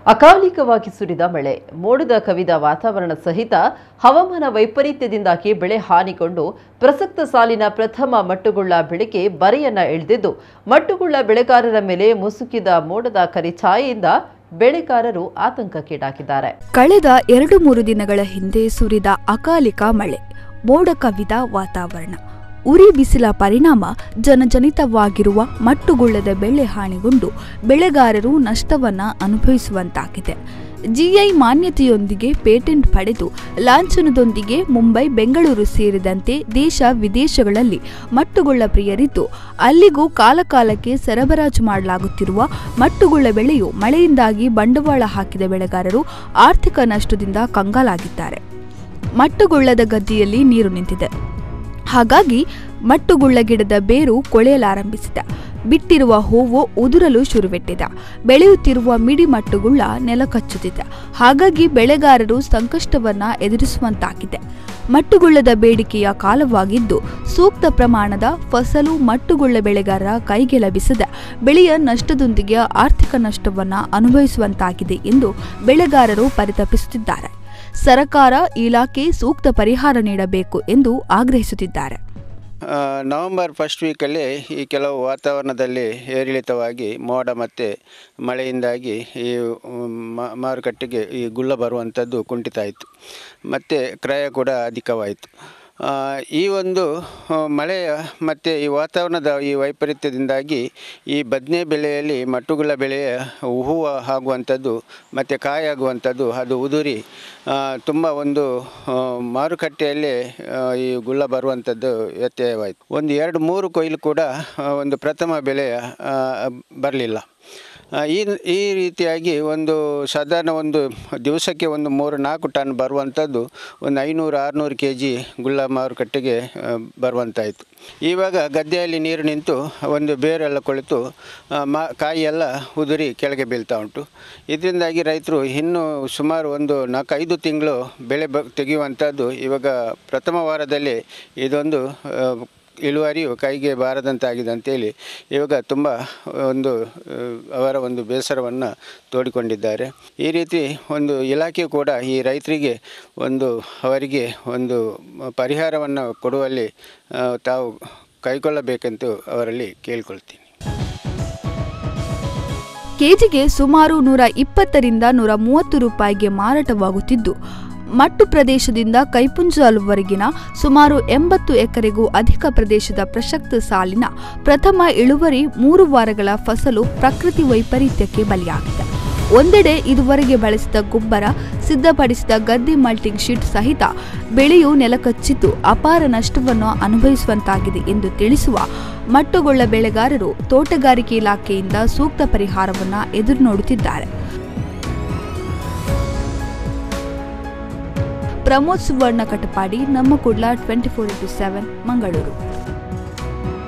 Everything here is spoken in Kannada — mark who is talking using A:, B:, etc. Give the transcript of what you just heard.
A: ಅಕಾಲಿಕವಾಗಿ ಸುರಿದ ಮಳೆ ಮೋಡದ ಕವಿದ ವಾತಾವರಣ ಸಹಿತ ಹವಾಮಾನ ವೈಪರೀತ್ಯದಿಂದಾಗಿ ಬೆಳೆ ಹಾನಿಗೊಂಡು ಪ್ರಸಕ್ತ ಸಾಲಿನ ಪ್ರಥಮ ಮಟ್ಟುಗುಳ್ಳ ಬೆಳೆಗೆ ಬರೆಯನ್ನ ಇಳಿದಿದ್ದು ಮಟ್ಟುಗುಳ್ಳ ಬೆಳೆಗಾರರ ಮೇಲೆ ಮುಸುಕಿದ ಮೋಡದ ಕರಿಛಾಯೆಯಿಂದ ಬೆಳೆಗಾರರು ಆತಂಕಕ್ಕೀಡಾಗಿದ್ದಾರೆ
B: ಕಳೆದ ಎರಡು ಮೂರು ದಿನಗಳ ಹಿಂದೆ ಸುರಿದ ಅಕಾಲಿಕ ಮಳೆ ಮೋಡ ಕವಿದ ವಾತಾವರಣ ಉರಿ ಬಿಸಿಲ ಪರಿಣಾಮ ಜನಜನಿತವಾಗಿರುವ ಮಟ್ಟುಗುಳ್ಳದ ಬೆಳೆ ಹಾನಿಗೊಂಡು ಬೆಳೆಗಾರರು ನಷ್ಟವನ್ನ ಅನುಭವಿಸುವಂತಾಗಿದೆ ಜಿಐ ಮಾನ್ಯತೆಯೊಂದಿಗೆ ಪೇಟೆಂಟ್ ಪಡೆದು ಲಾಂಛನದೊಂದಿಗೆ ಮುಂಬೈ ಬೆಂಗಳೂರು ಸೇರಿದಂತೆ ದೇಶ ವಿದೇಶಗಳಲ್ಲಿ ಮಟ್ಟುಗುಳ್ಳ ಪ್ರಿಯರಿದ್ದು ಅಲ್ಲಿಗೂ ಕಾಲಕಾಲಕ್ಕೆ ಸರಬರಾಜು ಮಾಡಲಾಗುತ್ತಿರುವ ಮಟ್ಟುಗುಳ್ಳ ಬೆಳೆಯು ಮಳೆಯಿಂದಾಗಿ ಬಂಡವಾಳ ಹಾಕಿದ ಬೆಳೆಗಾರರು ಆರ್ಥಿಕ ನಷ್ಟದಿಂದ ಕಂಗಾಲಾಗಿದ್ದಾರೆ ಮಟ್ಟುಗುಳ್ಳದ ಗದ್ದೆಯಲ್ಲಿ ನೀರು ನಿಂತಿದೆ ಹಾಗಾಗಿ ಮಟ್ಟುಗುಳ್ಳ ಗಿಡದ ಬೇರು ಕೊಳೆಯಲಾರಂಭಿಸಿದೆ ಬಿಟ್ಟಿರುವ ಹೂವು ಉದುರಲು ಶುರುವೆಟ್ಟಿದೆ ಬೆಳೆಯುತ್ತಿರುವ ಮಿಡಿ ಮಟ್ಟುಗುಳ್ಳ ನೆಲ ಕಚ್ಚುತ್ತಿದೆ ಹಾಗಾಗಿ ಬೆಳೆಗಾರರು ಸಂಕಷ್ಟವನ್ನ ಎದುರಿಸುವಂತಾಗಿದೆ ಮಟ್ಟುಗುಳ್ಳದ ಬೇಡಿಕೆಯ ಕಾಲವಾಗಿದ್ದು ಸೂಕ್ತ ಪ್ರಮಾಣದ ಫಸಲು ಮಟ್ಟುಗುಳ್ಳ ಬೆಳೆಗಾರರ ಕೈಗೆ ಲಭಿಸದೆ ಬೆಳೆಯ ನಷ್ಟದೊಂದಿಗೆ ಆರ್ಥಿಕ ನಷ್ಟವನ್ನ ಅನುಭವಿಸುವಂತಾಗಿದೆ ಎಂದು ಬೆಳೆಗಾರರು ಪರಿತಪಿಸುತ್ತಿದ್ದಾರೆ ಸರಕಾರ ಇಲಾಖೆ ಸೂಕ್ತ ಪರಿಹಾರ ನೀಡಬೇಕು ಎಂದು ಆಗ್ರಹಿಸುತ್ತಿದ್ದಾರೆ
C: ಆ, ನವೆಂಬರ್ ಫಸ್ಟ್ ವೀಕಲ್ಲಿ ಈ ಕೆಲವು ವಾತಾವರಣದಲ್ಲಿ ಏರಿಳಿತವಾಗಿ ಮೋಡ ಮತ್ತು ಮಳೆಯಿಂದಾಗಿ ಈ ಮ- ಮಾರುಕಟ್ಟೆಗೆ ಈ ಗುಳ್ಳ ಬರುವಂಥದ್ದು ಕುಂಠಿತ ಆಯಿತು ಮತ್ತು ಕ್ರಯ ಕೂಡ ಅಧಿಕವಾಯಿತು ಆ, ಈ ಒಂದು ಆ, ಮಳೆಯ ಮತ್ತು ಈ ವಾತಾವರಣದ ಈ ವೈಪರೀತ್ಯದಿಂದಾಗಿ ಈ ಬದನೆ ಬೆಳೆಯಲ್ಲಿ ಮಟ್ಟುಗುಳ್ಳ ಬೆಳೆಯ ಹೂವು ಆಗುವಂಥದ್ದು ಮತ್ತು ಕಾಯಾಗುವಂಥದ್ದು ಅದು ಉದುರಿ ತುಂಬ ಒಂದು ಆ, ಮಾರುಕಟ್ಟೆಯಲ್ಲೇ ಆ, ಈ ಗುಳ್ಳ ಬರುವಂಥದ್ದು ವ್ಯತ್ಯಯವಾಯಿತು ಒಂದು ಎರಡು ಮೂರು ಕೊಯ್ಲು ಕೂಡ ಆ, ಒಂದು ಪ್ರಥಮ ಬೆಲೆ ಬರಲಿಲ್ಲ ಈ ಈ ರೀತಿಯಾಗಿ ಒಂದು ಸಾಧಾರಣ ಒಂದು ದಿವಸಕ್ಕೆ ಒಂದು ಮೂರು ನಾಲ್ಕು ಟನ್ ಬರುವಂಥದ್ದು ಒಂದು ಐನೂರು ಆರುನೂರು ಕೆ ಜಿ ಗುಳ್ಳ ಮಾರುಕಟ್ಟೆಗೆ ಆ, ಬರುವಂತಾಯಿತು ಇವಾಗ ಗದ್ದೆಯಲ್ಲಿ ನೀರು ನಿಂತು ಒಂದು ಬೇರೆಲ್ಲ ಕೊಳೆತು ಆ, ಮಾ ಕಾಯಿಯೆಲ್ಲ ಉದುರಿ ಕೆಳಗೆ ಬೀಳ್ತಾ ಉಂಟು ಇದರಿಂದಾಗಿ ರೈತರು ಇನ್ನೂ ಸುಮಾರು ಒಂದು ನಾಲ್ಕೈದು ತಿಂಗಳು ಬೆಳೆ ಬ ತೆಗೆಯುವಂಥದ್ದು ಇವಾಗ ಪ್ರಥಮ ವಾರದಲ್ಲಿ ಇದೊಂದು ಆ, ಇಳುವರಿಯು ಕೈಗೆ ಬಾರದಂತಾಗಿದೆ ಅಂತೇಳಿ ಇವಾಗ ತುಂಬ ಒಂದು ಆ, ಅವರ ಒಂದು ಬೇಸರವನ್ನು ತೋಡಿಕೊಂಡಿದ್ದಾರೆ ಈ ರೀತಿ ಒಂದು ಇಲಾಖೆ ಕೂಡ ಈ ರೈತರಿಗೆ ಒಂದು ಅವರಿಗೆ ಒಂದು ಪರಿಹಾರವನ್ನು ಕೊಡುವಲ್ಲಿ ಆ, ತಾವು ಕೈಗೊಳ್ಳಬೇಕೆಂದು ಅವರಲ್ಲಿ ಕೇಳಿಕೊಳ್ತೀನಿ
B: ಕೆಜಿಗೆ ಸುಮಾರು ನೂರ ಇಪ್ಪತ್ತರಿಂದ ನೂರ ಮೂವತ್ತು ರೂಪಾಯಿಗೆ ಮಾರಾಟವಾಗುತ್ತಿದ್ದು ಮಟ್ಟು ಪ್ರದೇಶದಿಂದ ಕೈಪುಂಜಲುವರೆಗಿನ ಸುಮಾರು ಎಂಬತ್ತು ಎಕರೆಗೂ ಅಧಿಕ ಪ್ರದೇಶದ ಪ್ರಸಕ್ತ ಸಾಲಿನ ಪ್ರಥಮ ಇಳುವರಿ ಮೂರು ವಾರಗಳ ಫಸಲು ಪ್ರಕೃತಿ ವೈಪರೀತ್ಯಕ್ಕೆ ಬಲಿಯಾಗಿದೆ ಒಂದೆಡೆ ಇದುವರೆಗೆ ಬಳಸಿದ ಗೊಬ್ಬರ ಸಿದ್ಧಪಡಿಸಿದ ಗದ್ದೆ ಮಲ್ಟಿಂಗ್ ಶೀಟ್ ಸಹಿತ ಬೆಳೆಯು ನೆಲಕಚ್ಚಿದ್ದು ಅಪಾರ ನಷ್ಟವನ್ನು ಅನುಭವಿಸುವಂತಾಗಿದೆ ಎಂದು ತಿಳಿಸುವ ಮಟ್ಟುಗೊಳ್ಳ ಬೆಳೆಗಾರರು ತೋಟಗಾರಿಕೆ ಇಲಾಖೆಯಿಂದ ಸೂಕ್ತ ಪರಿಹಾರವನ್ನು ಎದುರು ನೋಡುತ್ತಿದ್ದಾರೆ ಪ್ರಮೋದ್ ಸುವರ್ಣ ಕಟಪಾಡಿ ನಮ್ಮ Kudla twenty four into seven Mangaluru